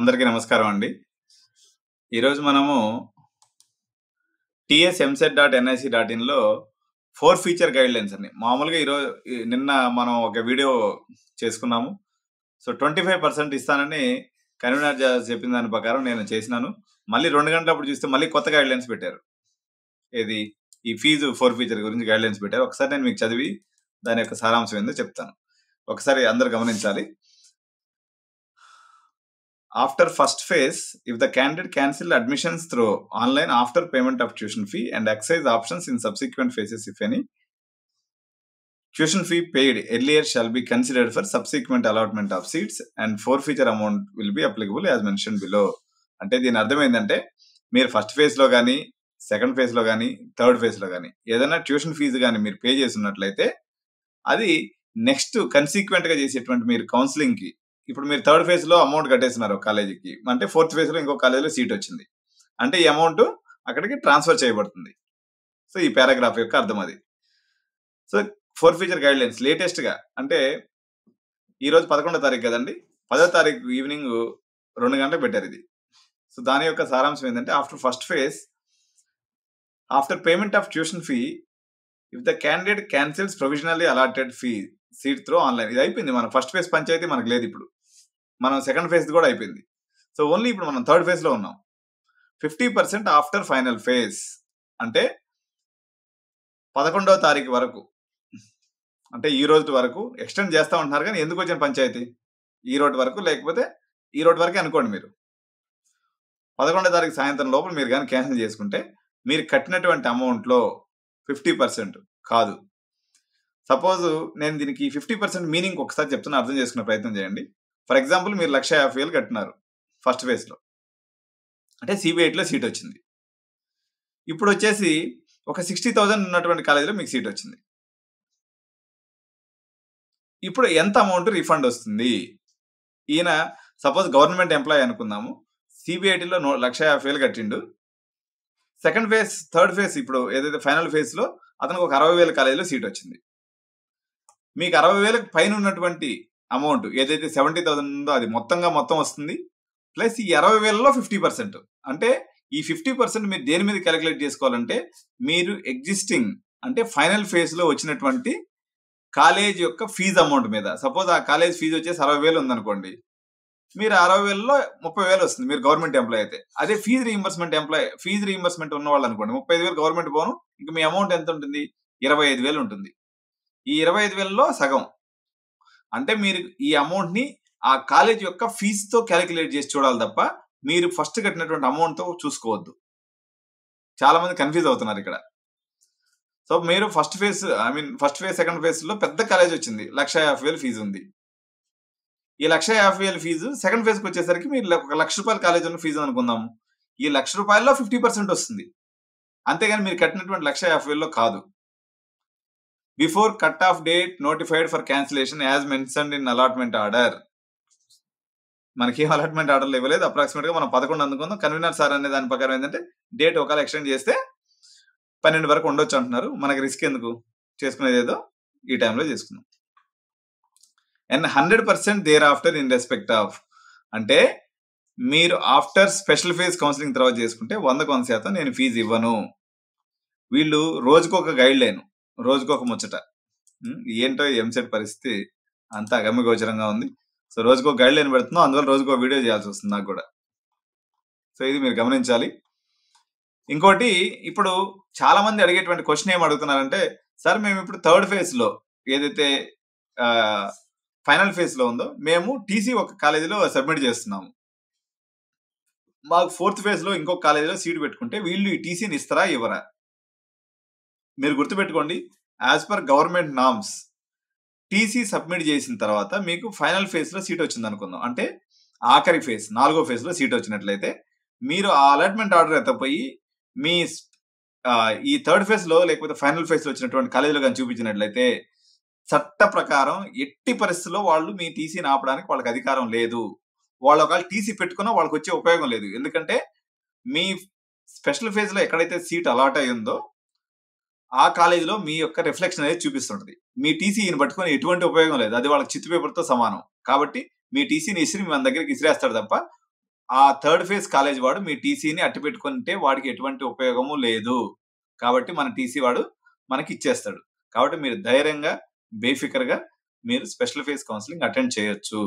అందరికీ నమస్కారం అండి. ఈరోజు మనము TS EAMCET dot NIC dot ఇన్‌లో 4 ఫీచర్ గైడ్‌లైన్స్ అని. మామూలుగా ఈరోజు ఈ నిన్న మనం ఒక వీడియో చేసుకున్నాము. సో, 25% ఇస్తానని కన్వీనర్ జ చెప్పిన దాని ప్రకారం నేను చేసినాను. మళ్ళీ 2 గంటలప్పుడు చూస్తే మళ్ళీ కొత్త గైడ్‌లైన్స్ పెట్టారు. ఏది? ఈ ఫీజు 4 ఫీచర్ గురించి గైడ్‌లైన్స్ పెట్టారు. ఒకసారి నేను మీకు చదివి దాని యొక్క సారాంశం ఏందో చెప్తాను. ఒకసారి అందరూ గమనించాలి. After first phase, if the candidate cancel admissions through online after payment of tuition fee and exercise options in subsequent phases if any, tuition fee paid earlier shall be considered for subsequent allotment of seats and forfeiture amount will be applicable as mentioned below. అంటే దీని అర్థం ఏంటంటే మీరు first phase లో కానీ second phase లో కానీ third phase లో కానీ ఏదైనా ట్యూషన్ ఫీజు కానీ మీరు పే చేస్తున్నట్లయితే అది నెక్స్ట్ కన్సీక్వెంట్ గా చేసేటువంటి మీరు కౌన్సిలింగ్ కి ఇప్పుడు మీరు థర్డ్ ఫేజ్ లో అమౌంట్ కట్టేస్తున్నారు ఒక కాలేజీకి అంటే ఫోర్త్ ఫేజ్ లో ఇంకో కాలేజీలో సీట్ వచ్చింది అంటే ఈ అమౌంట్ అక్కడికి ట్రాన్స్ఫర్ చేయబడుతుంది సో ఈ పారాగ్రాఫ్ యొక్క అర్థం అది so four feature guidelines latest గా అంటే ఈ రోజు పదకొండో తారీఖు కదండి పదో తారీఖు ఈవినింగ్ రెండు గంటలకు పెట్టారు ఇది సో దాని యొక్క సారాంశం ఏంటంటే after first phase after payment of tuition fee if the candidate cancels provisionally allotted fee seat through online ఇది అయిపోయింది మన ఫస్ట్ ఫేజ్ పంచాయతీ మనకు లేదు ఇప్పుడు మనం సెకండ్ ఫేజ్ కూడా అయిపోయింది సో ఓన్లీ ఇప్పుడు మనం థర్డ్ ఫేజ్ లో ఉన్నాం fifty percent after final phase అంటే పదకొండవ తారీఖు వరకు అంటే ఈ రోజు వరకు ఎక్స్టెండ్ చేస్తా ఉంటున్నారు కానీ ఎందుకు వచ్చిన పంచాయతీ ఈ రోజు వరకు లేకపోతే ఈ రోజు వరకే అనుకోండి మీరు పదకొండో తారీఖు సాయంత్రం లోపల మీరు కానీ క్యాన్సిల్ చేసుకుంటే మీరు కట్టినటువంటి అమౌంట్లో ఫిఫ్టీ పర్సెంట్ కాదు సపోజ్ నేను దీనికి ఫిఫ్టీ పర్సెంట్ మీనింగ్ ఒకసారి చెప్తున్నా అర్థం చేసుకునే ప్రయత్నం చేయండి ఫర్ ఎగ్జాంపుల్ మీరు లక్ష యాభై వేలు కట్టినారు ఫస్ట్ ఫేజ్లో అంటే సిబిఐటిలో సీట్ వచ్చింది ఇప్పుడు వచ్చేసి ఒక సిక్స్టీ థౌజండ్ ఉన్నటువంటి కాలేజీలో మీకు సీట్ వచ్చింది ఇప్పుడు ఎంత అమౌంట్ రిఫండ్ వస్తుంది ఈయన సపోజ్ గవర్నమెంట్ ఎంప్లాయీ అనుకుందాము సిబిఐటిలో నో లక్ష యాభై వేలు కట్టిండు సెకండ్ ఫేజ్ థర్డ్ ఫేజ్ ఇప్పుడు ఏదైతే ఫైనల్ ఫేజ్ లో అతనికి ఒక అరవై వేల కాలేజీలో సీట్ వచ్చింది మీకు అరవై వేలకు పైన ఉన్నటువంటి అమౌంట్ ఏదైతే సెవెంటీ థౌసండ్ ఉందో అది మొత్తంగా మొత్తం వస్తుంది ప్లస్ ఈ అరవై వేలలో ఫిఫ్టీ పర్సెంట్ అంటే ఈ ఫిఫ్టీ పర్సెంట్ మీరు దేని మీద క్యాలిక్యులేట్ చేసుకోవాలంటే మీరు ఎగ్జిస్టింగ్ అంటే ఫైనల్ ఫేజ్ లో వచ్చినటువంటి కాలేజ్ యొక్క ఫీజు అమౌంట్ మీద సపోజ్ ఆ కాలేజ్ ఫీజు వచ్చేసి అరవై వేలు ఉందనుకోండి మీరు అరవై వేలలో ముప్పై వేలు వస్తుంది మీరు గవర్నమెంట్ ఎంప్లాయ్ అయితే అదే fees reimbursement employee fees reimbursement ఉన్న వాళ్ళు అనుకోండి ముప్పై ఐదు వేలు గవర్నమెంట్ పోను ఇంకా మీ అమౌంట్ ఎంత ఉంటుంది ఇరవై ఐదు వేలు ఉంటుంది ఈ ఇరవై ఐదు వేలలో సగం అంటే మీరు ఈ అమౌంట్ ని ఆ కాలేజ్ యొక్క ఫీజుతో క్యాలిక్యులేట్ చేసి చూడాలి తప్ప మీరు ఫస్ట్ కట్టినటువంటి అమౌంట్ తో చూసుకోవద్దు చాలా మంది కన్ఫ్యూజ్ అవుతున్నారు ఇక్కడ సో మీరు first phase I mean first phase second phase లో పెద్ద కాలేజ్ వచ్చింది లక్ష యాభై వేలు ఫీజు ఉంది ఈ లక్ష యాభై వేల ఫీజు సెకండ్ ఫేజ్కి వచ్చేసరికి మీరు ఒక లక్ష రూపాయల కాలేజ్ ఉన్న ఫీజు అనుకుందాము ఈ లక్ష రూపాయల్లో ఫిఫ్టీ పర్సెంట్ వస్తుంది అంతేగాని మీరు కట్టినటువంటి లక్ష యాభై వేలలో కాదు before cut off date notified for cancellation as mention in allotment order మనకి అలాట్మెంట్ ఆర్డర్లు ఇవ్వలేదు అప్రాక్సిమేట్ గా మనం పదకొండు అందుకుందాం కన్వీనర్ సార్ అనే దాని ప్రకారం ఏంటంటే డేట్ ఒకవేళ ఎక్స్టెండ్ చేస్తే పన్నెండు వరకు ఉండొచ్చు అంటున్నారు మనకి రిస్క్ ఎందుకు చేసుకునేది ఏదో ఈ టైంలో చేసుకుందాం and hundred percent there after in respect of అంటే మీరు ఆఫ్టర్ స్పెషల్ ఫేజ్ కౌన్సిలింగ్ తర్వాత చేసుకుంటే వందకు వంద శాతం నేను ఫీజు ఇవ్వను వీళ్ళు రోజుకొక గైడ్ లైన్ రోజుకొక ముచ్చట ఉమ్, ఏంటో ఈ ఎంసెట్ పరిస్థితి అంతా అగమ్యగోచరంగా ఉంది సో రోజుకొక గైడ్ లైన్ పెడుతున్నాం అందువల్ల రోజుకో వీడియో చేయాల్సి వస్తుంది నాకు కూడా సో ఇది మీరు గమనించాలి ఇంకోటి ఇప్పుడు చాలా మంది అడిగేటువంటి క్వశ్చన్ ఏం అడుగుతున్నారంటే సార్ మేము ఇప్పుడు థర్డ్ ఫేజ్ లో ఏదైతే ఫైనల్ ఫేజ్ లో ఉందో మేము టీసీ ఒక కాలేజీలో సబ్మిట్ చేస్తున్నాము మాకు ఫోర్త్ ఫేజ్ లో ఇంకొక కాలేజీలో సీట్ పెట్టుకుంటే వీళ్ళు ఈ టీసీని ఇస్తారా ఇవ్వరా మీరు గుర్తుపెట్టుకోండి as per government norms TC submit చేసిన తర్వాత మీకు ఫైనల్ ఫేజ్ లో సీట్ వచ్చింది అనుకుందాం అంటే ఆఖరి ఫేజ్ నాలుగో ఫేజ్ లో సీట్ వచ్చినట్లయితే మీరు ఆ అలాట్మెంట్ ఆర్డర్ ఎత్తపోయి మీ ఆ, ఈ థర్డ్ ఫేజ్ లో లేకపోతే ఫైనల్ ఫేజ్ లో వచ్చినటువంటి కాలేజీలో కానీ చూపించినట్లయితే చట్ట ప్రకారం ఎట్టి పరిస్థితుల్లో వాళ్ళు మీ టీసీని ఆపడానికి వాళ్ళకి అధికారం లేదు వాళ్ళు ఒకవేళ టీసీ పెట్టుకున్నా వాళ్ళకి వచ్చే ఉపయోగం లేదు ఎందుకంటే మీ స్పెషల్ ఫేజ్ లో ఎక్కడైతే సీట్ అలాట్ అయి ఉందో ఆ కాలేజీలో మీ యొక్క రిఫ్లెక్షన్ అనేది చూపిస్తుంటది మీ టీసీని పట్టుకొని ఎటువంటి ఉపయోగం లేదు అది వాళ్ళకి చిత్తు పేపర్తో సమానం కాబట్టి మీ టీసీని ఇసిరి మన దగ్గరికి ఇసిరేస్తాడు తప్ప ఆ థర్డ్ ఫేజ్ కాలేజ్ వాడు మీ టీసీని అట్టి పెట్టుకుంటే వాడికి ఎటువంటి ఉపయోగము లేదు కాబట్టి మన టీసీ వాడు మనకి ఇచ్చేస్తాడు కాబట్టి మీరు ధైర్యంగా బేఫికర్గా మీరు స్పెషల్ ఫేజ్ కౌన్సిలింగ్ అటెండ్ చేయొచ్చు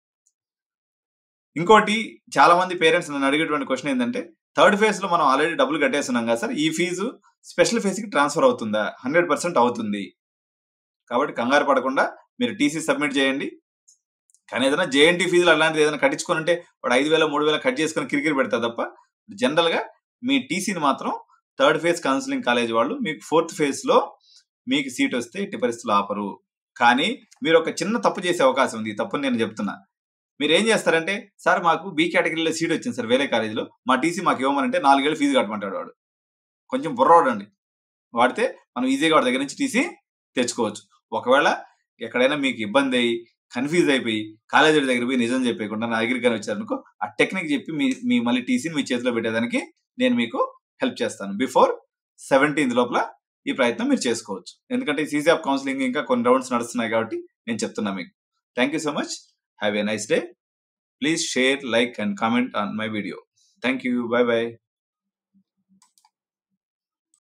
ఇంకోటి చాలా మంది పేరెంట్స్ నన్ను అడిగేటువంటి క్వశ్చన్ ఏంటంటే థర్డ్ ఫేజ్ లో మనం ఆల్రెడీ డబ్బులు కట్టేస్తున్నాం కదా సార్ ఈ ఫీజు స్పెషల్ ఫేజ్ కి ట్రాన్స్ఫర్ అవుతుందా హండ్రెడ్ పర్సెంట్ అవుతుంది కాబట్టి కంగారు పడకుండా మీరు టీసీ సబ్మిట్ చేయండి కానీ ఏదైనా జేఎన్టీ ఫీజులు అలాంటిది ఏదైనా కట్టించుకొని ఉంటే వాడు ఐదు వేల మూడు వేల కట్ చేసుకొని కిరికిరి పెడతా తప్ప జనరల్ గా మీ టీసీని మాత్రం థర్డ్ ఫేజ్ కౌన్సిలింగ్ కాలేజ్ వాళ్ళు మీకు ఫోర్త్ ఫేజ్ లో మీకు సీట్ వస్తే ఎట్టి పరిస్థితులు ఆపరు కానీ మీరు ఒక చిన్న తప్పు చేసే అవకాశం ఉంది ఈ తప్పుని నేను చెప్తున్నా మీరు ఏం చేస్తారంటే సార్ మాకు బి కేటగిరీలో సీట్ వచ్చింది సార్ వేరే కాలేజీలో మా టీసీ మాకు ఇవ్వమనంటే నాలుగేళ్ళు ఫీజు కట్టమంటాడు వాడు కొంచెం బుర్రవాడండి వాడితే మనం ఈజీగా వాడి దగ్గర నుంచి టీసీ తెచ్చుకోవచ్చు ఒకవేళ ఎక్కడైనా మీకు ఇబ్బంది అయ్యి కన్ఫ్యూజ్ అయిపోయి కాలేజీ దగ్గర పోయి నిజం చెప్పకుండా నా దగ్గరికి కానీ వచ్చారనుకో ఆ టెక్నిక్ చెప్పి మీ మీ మళ్ళీ టీసీని మీ చేతిలో పెట్టేదానికి నేను మీకు హెల్ప్ చేస్తాను బిఫోర్ సెవెంటీన్త్ లోపల ఈ ప్రయత్నం మీరు చేసుకోవచ్చు ఎందుకంటే సీసీ ఆఫ్ కౌన్సిలింగ్ ఇంకా కొన్ని రౌండ్స్ నడుస్తున్నాయి కాబట్టి నేను చెప్తున్నా మీకు thank you so much have a nice day please share like and comment on my video thank you bye by